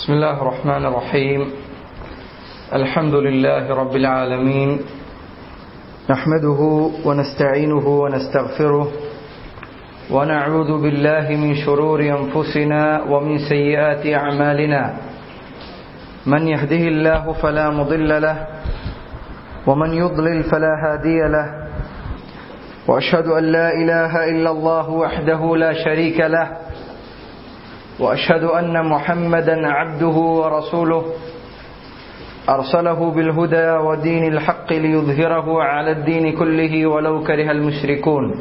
بسم الله الرحمن الرحيم الحمد لله رب العالمين نحمده ونستعينه ونستغفره ونعوذ بالله من شرور أنفسنا ومن سيئات أعمالنا من يهده الله فلا مضل له ومن يضلل فلا هادي له وأشهد أن لا إله إلا الله وحده لا شريك له واشهد ان محمدا عبده ورسوله ارسله بالهدى ودين الحق ليظهره على الدين كله ولو كره المشركون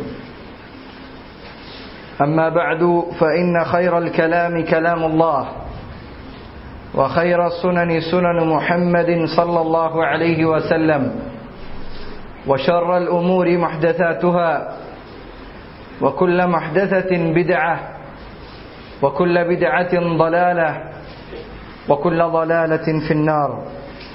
اما بعد فان خير الكلام كلام الله وخير السنن سنن محمد صلى الله عليه وسلم وشر الامور محدثاتها وكل محدثه بدعه وكل بدعة ضلالة وكل ضلالة في النار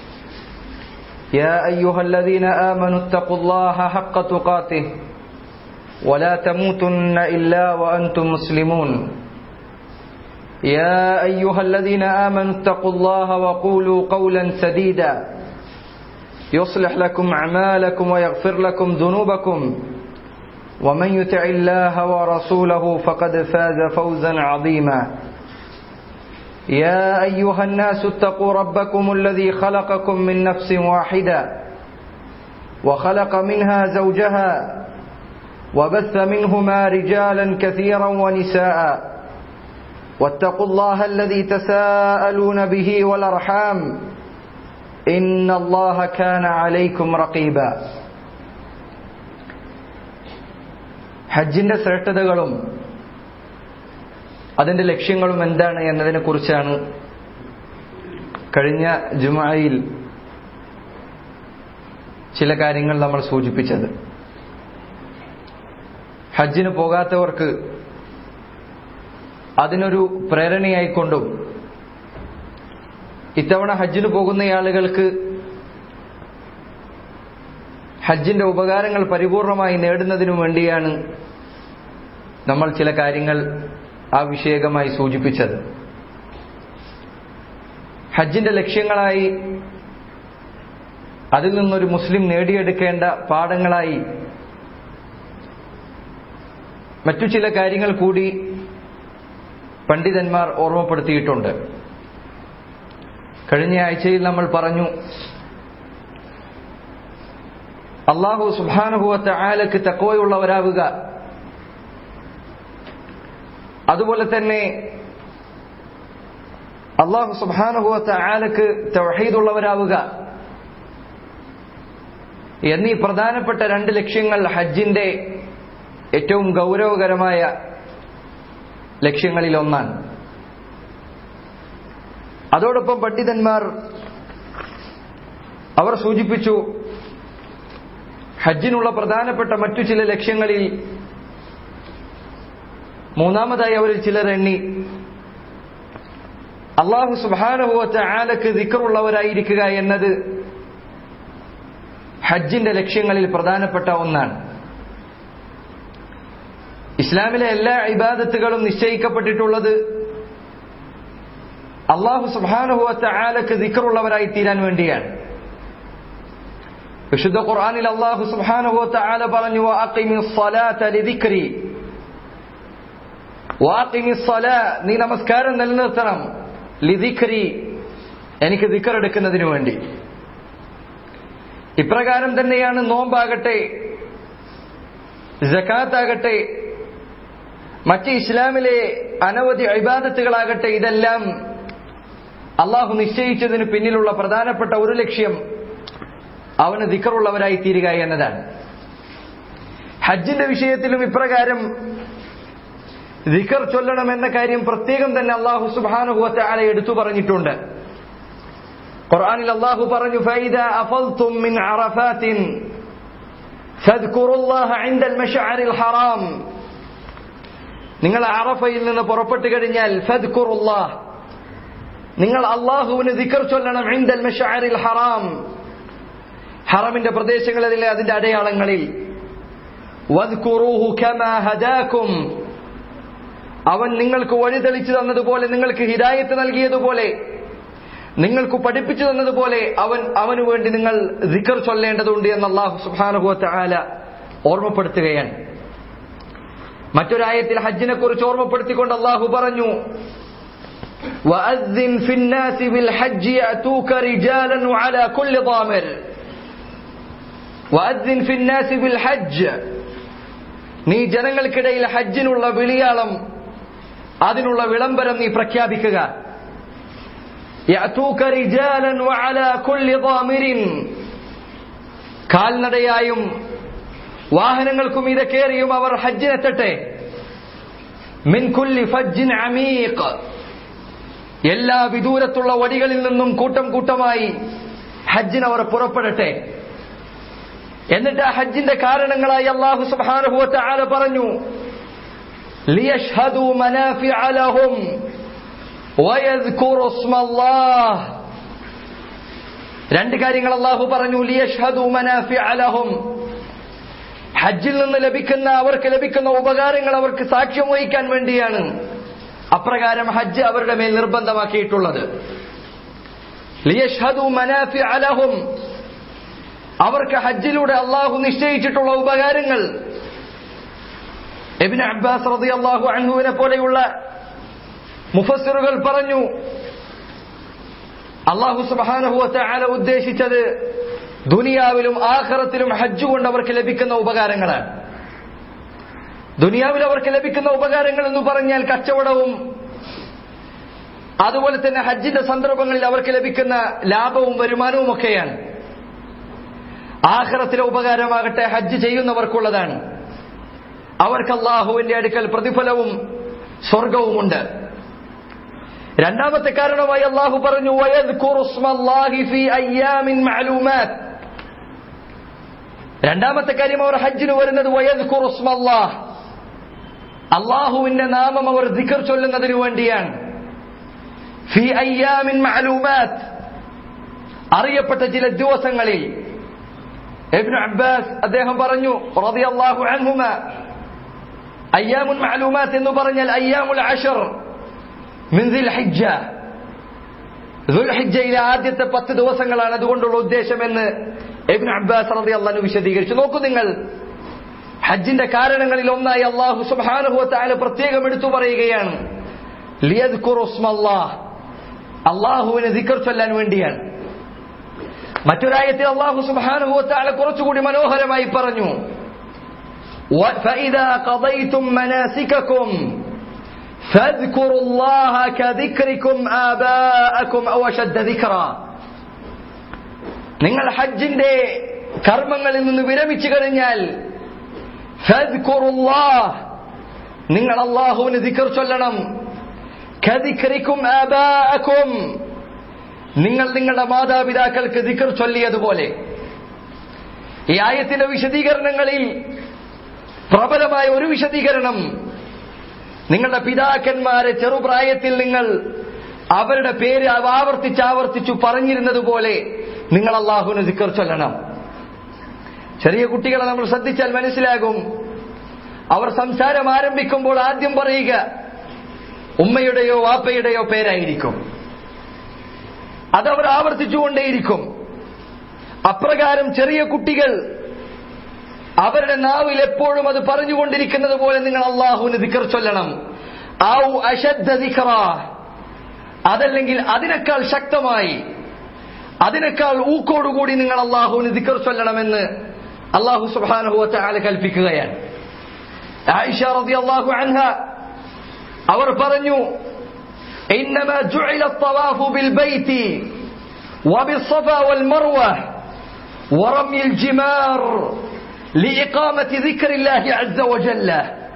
يا أيها الذين آمنوا اتقوا الله حق تقاته ولا تموتن إلا وأنتم مسلمون يا أيها الذين آمنوا اتقوا الله وقولوا قولا سديدا يصلح لكم أعمالكم ويغفر لكم ذنوبكم ومن يطع الله ورسوله فقد فاز فوزا عظيما يا ايها الناس اتقوا ربكم الذي خلقكم من نفس واحده وخلق منها زوجها وبث منهما رجالا كثيرا ونساء واتقوا الله الذي تساءلون به والارحام ان الله كان عليكم رقيبا ഹജ്ജിന്റെ ശ്രേഷ്ഠതകളും അതിന്റെ ലക്ഷ്യങ്ങളും എന്താണ് എന്നതിനെ കുറിച്ചാണ് കഴിഞ്ഞ ജുമായിൽ ചില കാര്യങ്ങൾ നമ്മൾ സൂചിപ്പിച്ചത് ഹജ്ജിന് പോകാത്തവർക്ക് അതിനൊരു പ്രേരണയായിക്കൊണ്ടും ഇത്തവണ ഹജ്ജിന് പോകുന്ന ആളുകൾക്ക് ഹജ്ജിന്റെ ഉപകാരങ്ങൾ പരിപൂർണമായി നേടുന്നതിനു വേണ്ടിയാണ് നമ്മൾ ചില കാര്യങ്ങൾ ആ വിഷയകമായി സൂചിപ്പിച്ചത് ഹജ്ജിന്റെ ലക്ഷ്യങ്ങളായി അതിൽ നിന്നൊരു മുസ്ലിം നേടിയെടുക്കേണ്ട പാഠങ്ങളായി മറ്റു ചില കാര്യങ്ങൾ കൂടി പണ്ഡിതന്മാർ ഓർമ്മപ്പെടുത്തിയിട്ടുണ്ട് കഴിഞ്ഞ ആഴ്ചയിൽ നമ്മൾ പറഞ്ഞു അള്ളാഹു സുബാനുഭവത്തെ ആലക്ക് തക്കവയുള്ളവരാവുക അതുപോലെ തന്നെ അള്ളാഹു സുബാനുഭവത്തെ ആലക്ക് തവഹീദുള്ളവരാവുക എന്നീ പ്രധാനപ്പെട്ട രണ്ട് ലക്ഷ്യങ്ങൾ ഹജ്ജിന്റെ ഏറ്റവും ഗൗരവകരമായ ലക്ഷ്യങ്ങളിൽ ഒന്നാണ് അതോടൊപ്പം പണ്ഡിതന്മാർ അവർ സൂചിപ്പിച്ചു ഹജ്ജിനുള്ള പ്രധാനപ്പെട്ട മറ്റു ചില ലക്ഷ്യങ്ങളിൽ മൂന്നാമതായി അവരിൽ ചിലർ എണ്ണി അള്ളാഹു സുബാനുഭവത്തെ ആലക്ക് ദിക്കറുള്ളവരായിരിക്കുക എന്നത് ഹജ്ജിന്റെ ലക്ഷ്യങ്ങളിൽ പ്രധാനപ്പെട്ട ഒന്നാണ് ഇസ്ലാമിലെ എല്ലാ ഇബാദത്തുകളും നിശ്ചയിക്കപ്പെട്ടിട്ടുള്ളത് അള്ളാഹു സുബാനുഭവത്തെ ആലക്ക് ദിക്കറുള്ളവരായി തീരാൻ വേണ്ടിയാണ് വിശുദ്ധ ഖുർആനിൽ അള്ളാഹു സുബ്ഹാനഹു വതആല പറഞ്ഞു വഅഖിമി സ്വലാത ലിദിക്രി വഅഖിമി സ്വലാ നീ നമസ്കാരം നിലനിർത്തണം ലിദിക്രി എനിക്ക് ദിക്കർ എടുക്കുന്നതിന് വേണ്ടി ഇപ്രകാരം തന്നെയാണ് നോമ്പാകട്ടെ ജക്കാത്താകട്ടെ മറ്റ് ഇസ്ലാമിലെ അനവധി ഇബാദത്തുകളാകട്ടെ ഇതെല്ലാം അള്ളാഹു നിശ്ചയിച്ചതിന് പിന്നിലുള്ള പ്രധാനപ്പെട്ട ഒരു ലക്ഷ്യം അവന് ദിക്കറുള്ളവരായി തീരുക എന്നതാണ് ഹജ്ജിന്റെ വിഷയത്തിലും ഇപ്രകാരം ദിക്കർ ചൊല്ലണം എന്ന കാര്യം പ്രത്യേകം തന്നെ അള്ളാഹു സുബാനുഭവത്തെ ആളെ എടുത്തു പറഞ്ഞിട്ടുണ്ട് ഖുർആനിൽ അള്ളാഹു പറഞ്ഞു ഫൈദ അഫൽതും മിൻ അറഫാത്തിൻ ഫദ്കുറുല്ലാഹ ഇൻദൽ മശ്അരിൽ ഹറാം നിങ്ങൾ അറഫയിൽ നിന്ന് പുറപ്പെട്ടു കഴിഞ്ഞാൽ ഫദ്കുറുല്ലാഹ് നിങ്ങൾ അള്ളാഹുവിന് ദിക്കർ ചൊല്ലണം ഇൻദൽ മശ്അരിൽ ഹറാം ഹറമിന്റെ പ്രദേശങ്ങളിലെ അതിന്റെ അടയാളങ്ങളിൽ അവൻ നിങ്ങൾക്ക് വഴി തെളിച്ചു തന്നതുപോലെ നിങ്ങൾക്ക് ഹിദായത്ത് നൽകിയതുപോലെ നിങ്ങൾക്ക് പഠിപ്പിച്ചു തന്നതുപോലെ അവൻ അവനു വേണ്ടി നിങ്ങൾ ദിക്കർ ചൊല്ലേണ്ടതുണ്ട് എന്ന് അള്ളാഹു സുബാനുഭവത്തെ ആല ഓർമ്മപ്പെടുത്തുകയാണ് മറ്റൊരായത്തിൽ ഹജ്ജിനെ കുറിച്ച് ഓർമ്മപ്പെടുത്തിക്കൊണ്ട് അള്ളാഹു പറഞ്ഞു وأذن في الناس بالحج يأتوك رجالا وعلى كل ضامر وأذن في الناس بالحج നീ ജനങ്ങൾക്കിടയിൽ ഹജ്ജിനുള്ള വിളിയാളം അതിനുള്ള വിളംബരം നീ പ്രഖ്യാപിക്കുക يأتوك رجالا وعلى كل ضامر കാൽനടയായും വാഹനങ്ങൾക്കും ഇത് കയറിയും അവർ ഹജ്ജിനെത്തട്ടെ മിൻ കുല്ലി ഫജ്ജിൻ അമീഖ് എല്ലാ വിദൂരത്തുള്ള വടികളിൽ നിന്നും കൂട്ടം കൂട്ടമായി ഹജ്ജിന് അവർ പുറപ്പെടട്ടെ എന്നിട്ട് ആ ഹജ്ജിന്റെ കാരണങ്ങളായി അള്ളാഹു സുബ്ഹാനഹു ആല പറഞ്ഞു ലിയഷ്ഹദു മനാഫിഅ ലഹും വയദ്കുറു ഇസ്മല്ലാഹ് രണ്ട് കാര്യങ്ങൾ അള്ളാഹു പറഞ്ഞു ലിയഷ്ഹദു മനാഫിഅ ലഹും ഹജ്ജിൽ നിന്ന് ലഭിക്കുന്ന അവർക്ക് ലഭിക്കുന്ന ഉപകാരങ്ങൾ അവർക്ക് സാക്ഷ്യം വഹിക്കാൻ വേണ്ടിയാണ് അപ്രകാരം ഹജ്ജ് അവരുടെ മേൽ നിർബന്ധമാക്കിയിട്ടുള്ളത് ലിയഷ്ഹദു മനാഫിഅ ലഹും അവർക്ക് ഹജ്ജിലൂടെ അള്ളാഹു നിശ്ചയിച്ചിട്ടുള്ള ഉപകാരങ്ങൾ എബിൻ അബ്ബാസ് റതി അള്ളാഹു അൻഹുവിനെ പോലെയുള്ള മുഫസ്സിറുകൾ പറഞ്ഞു അള്ളാഹു സുബാനഹുവത്തെ ആല ഉദ്ദേശിച്ചത് ദുനിയാവിലും ആഖറത്തിലും ഹജ്ജ് കൊണ്ട് അവർക്ക് ലഭിക്കുന്ന ഉപകാരങ്ങളാണ് ദുനിയാവിൽ അവർക്ക് ലഭിക്കുന്ന ഉപകാരങ്ങൾ എന്ന് പറഞ്ഞാൽ കച്ചവടവും അതുപോലെ തന്നെ ഹജ്ജിന്റെ സന്ദർഭങ്ങളിൽ അവർക്ക് ലഭിക്കുന്ന ലാഭവും വരുമാനവും ഒക്കെയാണ് ആഖിറത്തിലെ ഉപകാരമാകട്ടെ ഹജ്ജ് ചെയ്യുന്നവർക്കുള്ളതാണ് അവർക്ക് അള്ളാഹുവിന്റെ അടുക്കൽ പ്രതിഫലവും സ്വർഗവുമുണ്ട് രണ്ടാമത്തെ കാരണമായി അള്ളാഹു പറഞ്ഞു വയദ്കുറു ഇസ്മല്ലാഹി ഫീ അയ്യാമിൻ മഅലൂമാത്ത് രണ്ടാമത്തെ കാര്യം അവർ ഹജ്ജിന് വരുന്നത് വയദ്കുറു ഇസ്മല്ലാഹ് അള്ളാഹുവിന്റെ നാമം അവർ ദിക്കർ ചൊല്ലുന്നതിന് വേണ്ടിയാണ് ഫി അയ്യാമിൻ മഅലൂമാത്ത് അറിയപ്പെട്ട ചില ദിവസങ്ങളിൽ ഇബ്നു അബ്ബാസ് അദ്ദേഹം പറഞ്ഞു റളിയല്ലാഹു അൻഹുമ അയ്യാമുൻ മഅലൂമാത്ത് എന്ന് പറഞ്ഞാൽ അയ്യാമുൽ അഷർ മിൻ ദിൽ ഹിജ്ജ ദുൽഹിജ്ജയിലെ ആദ്യത്തെ പത്ത് ദിവസങ്ങളാണ് അതുകൊണ്ടുള്ള ഉദ്ദേശമെന്ന് ഇബ്നു അബ്ബാസ് റളിയല്ലാഹു വിശദീകരിച്ചു നോക്കൂ നിങ്ങൾ ഹജ്ജിന്റെ കാരണങ്ങളിൽ ഒന്നായി അള്ളാഹു സുബ്ഹാനഹു വതആല പ്രത്യേകം എടുത്തു പറയുകയാണ് ലിയദ്കുറു ഇസ്മല്ലാഹ് അള്ളാഹുവിനെ ദിക്ർ ചൊല്ലാൻ വേണ്ടിയാണ് മറ്റൊരായത്തിൽ അള്ളാഹു സുബ്ഹാനഹു വതആല കുറച്ചുകൂടി മനോഹരമായി പറഞ്ഞു فإذا قضيتم مناسككم فاذكروا الله كذكركم آباءكم أو أشد ذكرا നിങ്ങൾ ഹജ്ജിന്റെ കർമ്മങ്ങളിൽ നിന്ന് വിരമിച്ചു കഴിഞ്ഞാൽ ഫദ്കുറുല്ലാഹ് നിങ്ങൾ അള്ളാഹുവിന് ദിക്കർ ചൊല്ലണം കദിക്രിക്കും ആബാഅക്കും നിങ്ങൾ നിങ്ങളുടെ മാതാപിതാക്കൾക്ക് ദിക്കർ ചൊല്ലിയതുപോലെ ഈ ആയത്തിന്റെ വിശദീകരണങ്ങളിൽ പ്രബലമായ ഒരു വിശദീകരണം നിങ്ങളുടെ പിതാക്കന്മാരെ ചെറുപ്രായത്തിൽ നിങ്ങൾ അവരുടെ പേര് ആവർത്തിച്ച് ആവർത്തിച്ചു പറഞ്ഞിരുന്നത് പോലെ നിങ്ങൾ അള്ളാഹുവിന് ദിക്കർ ചൊല്ലണം ചെറിയ കുട്ടികളെ നമ്മൾ ശ്രദ്ധിച്ചാൽ മനസ്സിലാകും അവർ സംസാരം ആരംഭിക്കുമ്പോൾ ആദ്യം പറയുക ഉമ്മയുടെയോ വാപ്പയുടെയോ പേരായിരിക്കും അതവർ ആവർത്തിച്ചുകൊണ്ടേയിരിക്കും അപ്രകാരം ചെറിയ കുട്ടികൾ അവരുടെ നാവിൽ എപ്പോഴും അത് പറഞ്ഞുകൊണ്ടിരിക്കുന്നത് പോലെ നിങ്ങൾ അള്ളാഹുവിന് ദിക്കർ ചൊല്ലണം ഔ അശദ്ധ ദിക്റ അതല്ലെങ്കിൽ അതിനേക്കാൾ ശക്തമായി അതിനേക്കാൾ ഊക്കോടുകൂടി നിങ്ങൾ അള്ളാഹുവിന് ദിക്കർ ചൊല്ലണമെന്ന് അള്ളാഹു സുബാനഹു ആല കൽപ്പിക്കുകയാണ് ആയിഷ റളിയല്ലാഹു അൻഹ അവർ പറഞ്ഞു إنما جعل الطواف بالبيت وبالصفا والمروة ورمي الجمار لإقامة ذكر الله عز وجل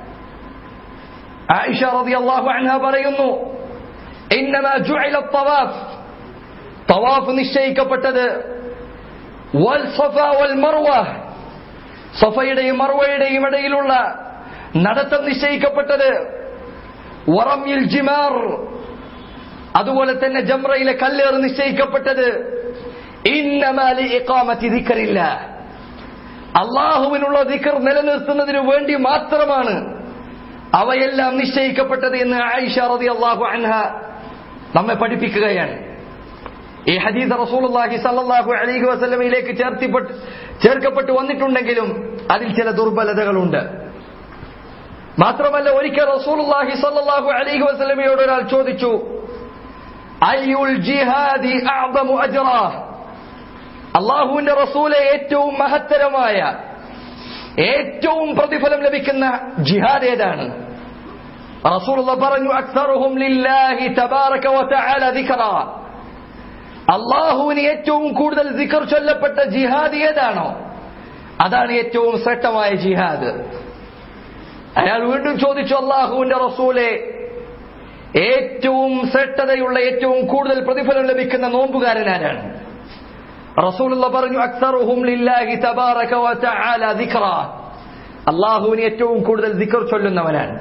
عائشة رضي الله عنها പറയുന്നു إنما جعل الطواف طواف നിശ്ചയിക്കപ്പെട്ടത് والصفا والمروة സഫയുടെയും മർവയുടെയും ഇടയിലുള്ള നടത്തം നിശ്ചയിക്കപ്പെട്ടത് വറമ്യിൽ ജിമാർ അതുപോലെ തന്നെ ജംറയിലെ കല്ലേറ് നിശ്ചയിക്കപ്പെട്ടത് ഇന്നമാലി ഇഖാമത്തി ദിക്കറില്ല അള്ളാഹുവിനുള്ള ദിക്കർ നിലനിർത്തുന്നതിന് വേണ്ടി മാത്രമാണ് അവയെല്ലാം നിശ്ചയിക്കപ്പെട്ടത് എന്ന് ആയിഷ റതി അള്ളാഹു അൻഹ നമ്മെ പഠിപ്പിക്കുകയാണ് ഈ ഹദീസ് റസൂലുള്ളാഹി സല്ലല്ലാഹു അലൈഹി വസല്ലമയിലേക്ക് ചേർത്തിപ്പെട്ട് ചേർക്കപ്പെട്ടു വന്നിട്ടുണ്ടെങ്കിലും അതിൽ ചില ദുർബലതകളുണ്ട് മാത്രമല്ല ഒരിക്കൽ റസൂലുള്ളാഹി സല്ലല്ലാഹു അലൈഹി വസല്ലമയോട് ഒരാൾ ചോദിച്ചു അയ്യുൽ ജിഹാദി അഅ്ദമു അജ്റാ അള്ളാഹുവിന്റെ റസൂലെ ഏറ്റവും മഹത്തരമായ ഏറ്റവും പ്രതിഫലം ലഭിക്കുന്ന ജിഹാദ് ഏതാണ് റസൂലുള്ള പറഞ്ഞു അക്സറുഹും ലില്ലാഹി തബാറക വതആല ദിക്റാ അള്ളാഹുവിന് ഏറ്റവും കൂടുതൽ ദിക്കർ ചൊല്ലപ്പെട്ട ജിഹാദ് ഏതാണോ അതാണ് ഏറ്റവും ശ്രേഷ്ഠമായ ജിഹാദ് അയാൾ വീണ്ടും ചോദിച്ചു അള്ളാഹുവിന്റെ റസൂലെ ഏറ്റവും ശ്രേഷ്ഠതയുള്ള ഏറ്റവും കൂടുതൽ പ്രതിഫലം ലഭിക്കുന്ന നോമ്പുകാരൻ ആരാണ് റസൂലുള്ള പറഞ്ഞു അക്സറുഹും ലില്ലാഹി തബാറക വതആല ദിക്റാ അള്ളാഹുവിന് ഏറ്റവും കൂടുതൽ ദിക്കർ ചൊല്ലുന്നവനാണ്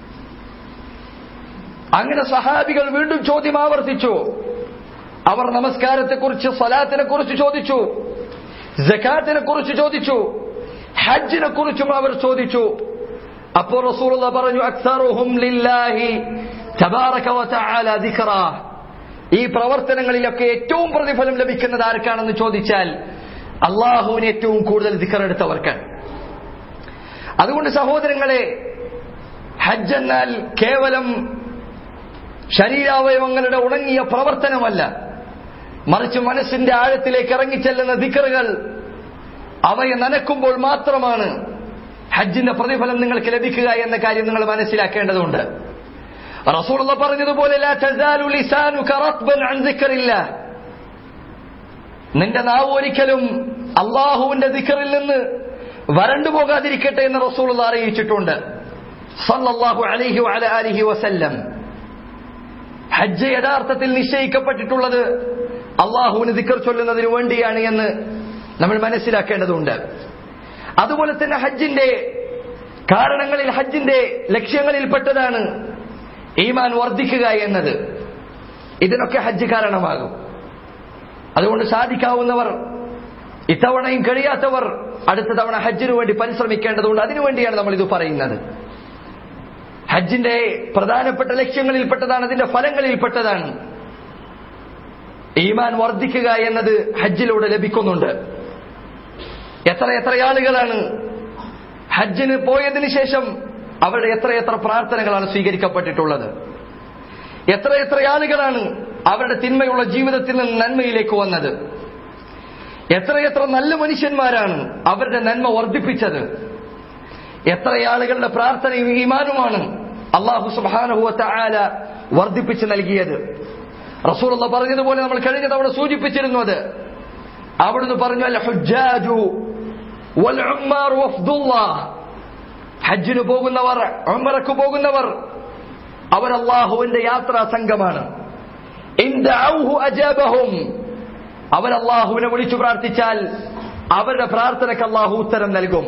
അങ്ങനെ സഹാബികൾ വീണ്ടും ചോദ്യം ആവർത്തിച്ചു അവർ നമസ്കാരത്തെക്കുറിച്ച് സ്വലാത്തിനെ കുറിച്ച് ചോദിച്ചു ജക്കാത്തിനെ കുറിച്ച് ചോദിച്ചു ഹജ്ജിനെ കുറിച്ചും അവർ ചോദിച്ചു അപ്പോൾ റസൂലുള്ള പറഞ്ഞു അക്സറുഹും ലില്ലാഹി തബാറക വതആല ദിക്റാ ഈ പ്രവർത്തനങ്ങളിലൊക്കെ ഏറ്റവും പ്രതിഫലം ലഭിക്കുന്നത് ആർക്കാണെന്ന് ചോദിച്ചാൽ അള്ളാഹുവിന് ഏറ്റവും കൂടുതൽ ദിക്കർ എടുത്തവർക്കാണ് അതുകൊണ്ട് സഹോദരങ്ങളെ ഹജ്ജ് എന്നാൽ കേവലം ശരീരാവയവങ്ങളുടെ ഉണങ്ങിയ പ്രവർത്തനമല്ല മറിച്ച് മനസ്സിന്റെ ആഴത്തിലേക്ക് ഇറങ്ങിച്ചെല്ലുന്ന ദിക്കറുകൾ അവയെ നനക്കുമ്പോൾ മാത്രമാണ് ഹജ്ജിന്റെ പ്രതിഫലം നിങ്ങൾക്ക് ലഭിക്കുക എന്ന കാര്യം നിങ്ങൾ മനസ്സിലാക്കേണ്ടതുണ്ട് റസൂലുള്ള പറഞ്ഞതുപോലെ ലാ തസാലു ലിസാനുക റത്ബൻ അൻ ദിക്റില്ലാ നിന്റെ നാവ് ഒരിക്കലും അള്ളാഹുവിന്റെ ദിക്കറിൽ നിന്ന് വരണ്ടു പോകാതിരിക്കട്ടെ എന്ന് റസൂലുള്ള അറിയിച്ചിട്ടുണ്ട് സല്ലല്ലാഹു അലൈഹി വഅല ആലിഹി വസല്ലം ഹജ്ജ് യഥാർത്ഥത്തിൽ നിശ്ചയിക്കപ്പെട്ടിട്ടുള്ളത് അള്ളാഹുവിന് ദിക്കർ ചൊല്ലുന്നതിന് വേണ്ടിയാണ് എന്ന് നമ്മൾ മനസ്സിലാക്കേണ്ടതുണ്ട് അതുപോലെ തന്നെ ഹജ്ജിന്റെ കാരണങ്ങളിൽ ഹജ്ജിന്റെ ലക്ഷ്യങ്ങളിൽപ്പെട്ടതാണ് ഈമാൻ വർദ്ധിക്കുക എന്നത് ഇതിനൊക്കെ ഹജ്ജ് കാരണമാകും അതുകൊണ്ട് സാധിക്കാവുന്നവർ ഇത്തവണയും കഴിയാത്തവർ അടുത്ത തവണ ഹജ്ജിനു വേണ്ടി പരിശ്രമിക്കേണ്ടതുണ്ട് അതിനുവേണ്ടിയാണ് നമ്മൾ ഇത് പറയുന്നത് ഹജ്ജിന്റെ പ്രധാനപ്പെട്ട ലക്ഷ്യങ്ങളിൽപ്പെട്ടതാണ് അതിന്റെ ഫലങ്ങളിൽപ്പെട്ടതാണ് ഈമാൻ വർദ്ധിക്കുക എന്നത് ഹജ്ജിലൂടെ ലഭിക്കുന്നുണ്ട് എത്ര എത്ര ആളുകളാണ് ഹജ്ജിന് പോയതിനു ശേഷം അവരുടെ എത്രയെത്ര പ്രാർത്ഥനകളാണ് സ്വീകരിക്കപ്പെട്ടിട്ടുള്ളത് എത്ര എത്ര ആളുകളാണ് അവരുടെ തിന്മയുള്ള ജീവിതത്തിൽ നിന്ന് നന്മയിലേക്ക് വന്നത് എത്രയെത്ര നല്ല മനുഷ്യന്മാരാണ് അവരുടെ നന്മ വർദ്ധിപ്പിച്ചത് എത്ര ആളുകളുടെ പ്രാർത്ഥനയും ഈമാനുമാണ് അള്ളാഹു സുബാനുഭവത്തെ ആല വർദ്ധിപ്പിച്ച് നൽകിയത് റസൂലുള്ള പറഞ്ഞതുപോലെ നമ്മൾ കഴിഞ്ഞ തവണ സൂചിപ്പിച്ചിരുന്നു അത് അവിടുന്ന് പറഞ്ഞു അൽ ഹുജ്ജാജു വൽ ഉമ്മാർ വഫ്ദുല്ലാഹ് ഹജ്ജിന് പോകുന്നവർ ഉംറക്ക് പോകുന്നവർ അവർ അള്ളാഹുവിന്റെ യാത്രാ സംഘമാണ് അവർ അള്ളാഹുവിനെ വിളിച്ചു പ്രാർത്ഥിച്ചാൽ അവരുടെ പ്രാർത്ഥനയ്ക്ക് അള്ളാഹു ഉത്തരം നൽകും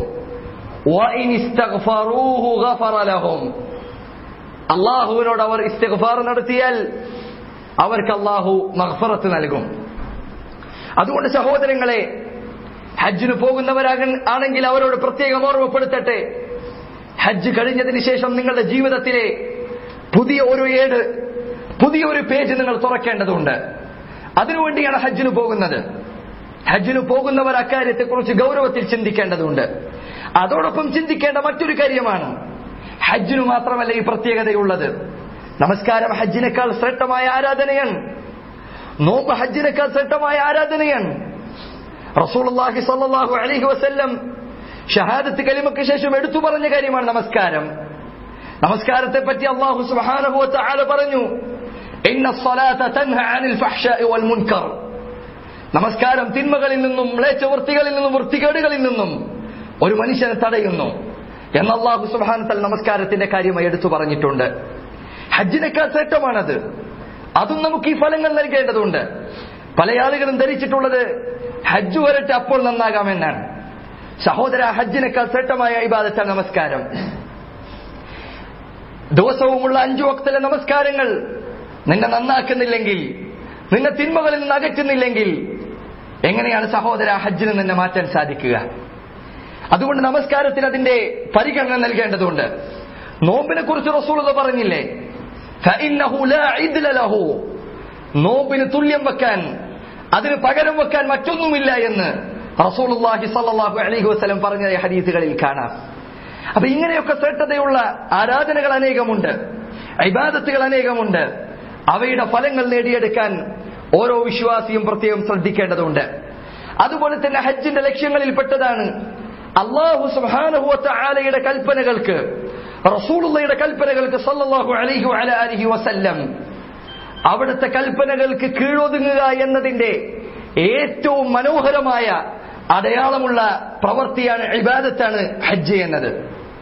അള്ളാഹുവിനോട് അവർ ഇസ്തിഗ്ഫാർ നടത്തിയാൽ അവർക്ക് അള്ളാഹു മഹ്ഫറത്ത് നൽകും അതുകൊണ്ട് സഹോദരങ്ങളെ ഹജ്ജിന് പോകുന്നവരാക ആണെങ്കിൽ അവരോട് പ്രത്യേകം ഓർമ്മപ്പെടുത്തട്ടെ ഹജ്ജ് കഴിഞ്ഞതിന് ശേഷം നിങ്ങളുടെ ജീവിതത്തിലെ പുതിയ ഒരു ഏട് പുതിയ ഒരു പേജ് നിങ്ങൾ തുറക്കേണ്ടതുണ്ട് അതിനുവേണ്ടിയാണ് ഹജ്ജിന് പോകുന്നത് ഹജ്ജിന് പോകുന്നവർ അക്കാര്യത്തെക്കുറിച്ച് ഗൗരവത്തിൽ ചിന്തിക്കേണ്ടതുണ്ട് അതോടൊപ്പം ചിന്തിക്കേണ്ട മറ്റൊരു കാര്യമാണ് ഹജ്ജിനു മാത്രമല്ല ഈ പ്രത്യേകതയുള്ളത് നമസ്കാരം ഹജ്ജിനേക്കാൾ ശ്രേഷ്ഠമായ ആരാധനയാണ് നോമ്പ് ഹജ്ജിനേക്കാൾ ശ്രേഷ്ഠമായ ആരാധനയാണ് റസൂലുള്ളാഹി സ്വല്ലല്ലാഹു അലൈഹി വസല്ലം ഷഹാദത്ത് കലിമക്ക് ശേഷം എടുത്തു പറഞ്ഞ കാര്യമാണ് നമസ്കാരം നമസ്കാരത്തെ പറ്റി അള്ളാഹു സുബ്ഹാനഹു വതആല പറഞ്ഞു ഇന്ന സ്വലാത്ത തൻഹ അനിൽ ഫഹ്ശാഇ വൽ മുൻകർ നമസ്കാരം തിന്മകളിൽ നിന്നും മ്ലേച്ഛ വൃത്തികളിൽ നിന്നും വൃത്തികേടുകളിൽ നിന്നും ഒരു മനുഷ്യനെ തടയുന്നു എന്ന് അള്ളാഹു സുബ്ഹാനത്തൽ നമസ്കാരത്തിന്റെ കാര്യമായി എടുത്തു പറഞ്ഞിട്ടുണ്ട് ഹജ്ജിനേക്കാൾ ശ്രേഷ്ഠമാണത് അതും നമുക്ക് ഈ ഫലങ്ങൾ നൽകേണ്ടതുണ്ട് പല ആളുകളും ധരിച്ചിട്ടുള്ളത് ഹജ്ജ് വരട്ടെ അപ്പോൾ നന്നാകാമെന്നാണ് സഹോദര ഹജ്ജിനേക്കാൾ ശ്രേഷ്ഠമായ ഇബാദത്താണ് നമസ്കാരം ദിവസവുമുള്ള അഞ്ചു വക്തലെ നമസ്കാരങ്ങൾ നിന്നെ നന്നാക്കുന്നില്ലെങ്കിൽ നിന്നെ തിന്മകളിൽ നിന്ന് അകറ്റുന്നില്ലെങ്കിൽ എങ്ങനെയാണ് സഹോദര ഹജ്ജിന് നിന്നെ മാറ്റാൻ സാധിക്കുക അതുകൊണ്ട് നമസ്കാരത്തിന് അതിന്റെ പരിഗണന നൽകേണ്ടതുണ്ട് നോമ്പിനെ കുറിച്ച് റസൂളത പറഞ്ഞില്ലേ നോമ്പിന് തുല്യം വെക്കാൻ അതിന് പകരം വെക്കാൻ മറ്റൊന്നുമില്ല എന്ന് റസൂലുള്ളാഹി സല്ലല്ലാഹു അലൈഹി വസല്ലം പറഞ്ഞ ഹദീസുകളിൽ കാണാം അപ്പൊ ഇങ്ങനെയൊക്കെ ശ്രദ്ധതയുള്ള ആരാധനകൾ അനേകമുണ്ട് ഇബാദത്തുകൾ അനേകമുണ്ട് അവയുടെ ഫലങ്ങൾ നേടിയെടുക്കാൻ ഓരോ വിശ്വാസിയും പ്രത്യേകം ശ്രദ്ധിക്കേണ്ടതുണ്ട് അതുപോലെ തന്നെ ഹജ്ജിന്റെ ലക്ഷ്യങ്ങളിൽപ്പെട്ടതാണ് അള്ളാഹു സുബ്ഹാനഹു ആലയുടെ കൽപ്പനകൾക്ക് റസൂലുള്ളയുടെ കൽപ്പനകൾക്ക് സല്ലല്ലാഹു അലൈഹി വഅല അലിഹി വസല്ലം അവിടുത്തെ കൽപ്പനകൾക്ക് കീഴൊതുങ്ങുക എന്നതിന്റെ ഏറ്റവും മനോഹരമായ അടയാളമുള്ള പ്രവൃത്തിയാണ് ഇബാദത്താണ് ഹജ്ജ് എന്നത്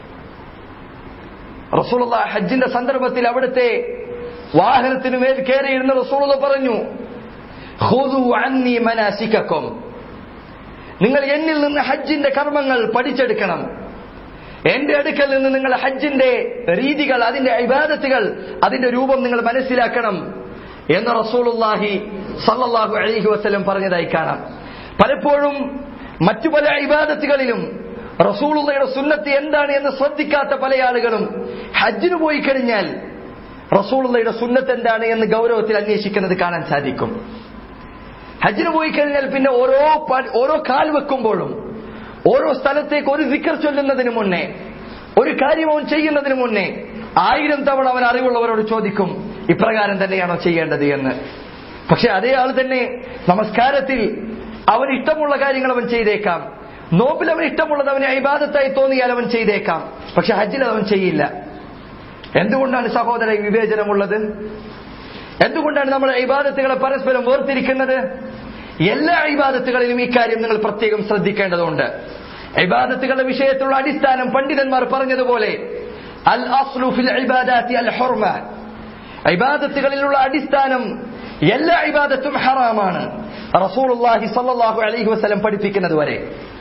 റസൂലുള്ള ഹജ്ജിന്റെ സന്ദർഭത്തിൽ അവിടുത്തെ വാഹനത്തിന് മേൽ കയറിയിരുന്ന റസൂലുള്ള പറഞ്ഞു "ഖുദൂ അന്നി മനാസിക്കക്കും നിങ്ങൾ എന്നിൽ നിന്ന് ഹജ്ജിന്റെ കർമ്മങ്ങൾ പഠിച്ചെടുക്കണം എന്റെ അടുക്കൽ നിന്ന് നിങ്ങൾ ഹജ്ജിന്റെ രീതികൾ അതിന്റെ ഇബാദത്തുകൾ അതിന്റെ രൂപം നിങ്ങൾ മനസ്സിലാക്കണം എന്ന് റസൂലുള്ളാഹി സല്ലല്ലാഹു അലൈഹി വസല്ലം പറഞ്ഞതായി കാണാം പലപ്പോഴും മറ്റു പല ഇബാദത്തുകളിലും റസൂലുള്ളയുടെ സുന്നത്ത് എന്താണ് എന്ന് ശ്രദ്ധിക്കാത്ത പല ആളുകളും ഹജ്ജിന് പോയി കഴിഞ്ഞാൽ റസൂലുള്ളയുടെ സുന്നത്ത് എന്താണ് എന്ന് ഗൗരവത്തിൽ അന്വേഷിക്കുന്നത് കാണാൻ സാധിക്കും ഹജ്ജിന് പോയി കഴിഞ്ഞാൽ പിന്നെ ഓരോ പ- ഓരോ കാൽ വെക്കുമ്പോഴും ഓരോ സ്ഥലത്തേക്ക് ഒരു സിക്കർ ചൊല്ലുന്നതിന് മുന്നേ ഒരു കാര്യം അവൻ ചെയ്യുന്നതിന് മുന്നേ ആയിരം തവണ അവൻ അറിവുള്ളവരോട് ചോദിക്കും ഇപ്രകാരം തന്നെയാണോ ചെയ്യേണ്ടത് എന്ന് പക്ഷെ അതേ ആൾ തന്നെ നമസ്കാരത്തിൽ അവൻ ഇഷ്ടമുള്ള കാര്യങ്ങൾ അവൻ ചെയ്തേക്കാം നോമ്പിൽ അവൻ ഇഷ്ടമുള്ളത് അവന് അഭിബാധത്തായി തോന്നിയാൽ അവൻ ചെയ്തേക്കാം പക്ഷെ ഹജ്ജിൽ അവൻ ചെയ്യില്ല എന്തുകൊണ്ടാണ് സഹോദര ഈ വിവേചനമുള്ളത് എന്തുകൊണ്ടാണ് നമ്മുടെ ഇബാദത്തുകളെ പരസ്പരം വേർതിരിക്കുന്നത് എല്ലാ ഇബാദത്തുകളിലും ഇക്കാര്യം നിങ്ങൾ പ്രത്യേകം ശ്രദ്ധിക്കേണ്ടതുണ്ട് ഇബാദത്തുകളുടെ വിഷയത്തിലുള്ള അടിസ്ഥാനം പണ്ഡിതന്മാർ പറഞ്ഞതുപോലെ അൽ അസ്ലു ഫിൽ ഇബാദാത്തി അൽ ഹുർമ ഇബാദത്തുകളിലുള്ള അടിസ്ഥാനം എല്ലാ ഇബാദത്തും ഹറാമാണ് റസൂലുള്ളാഹി സ്വല്ലല്ലാഹു അലൈഹി വസല്ലം പഠിപ്പിക്കുന്നത് വരെ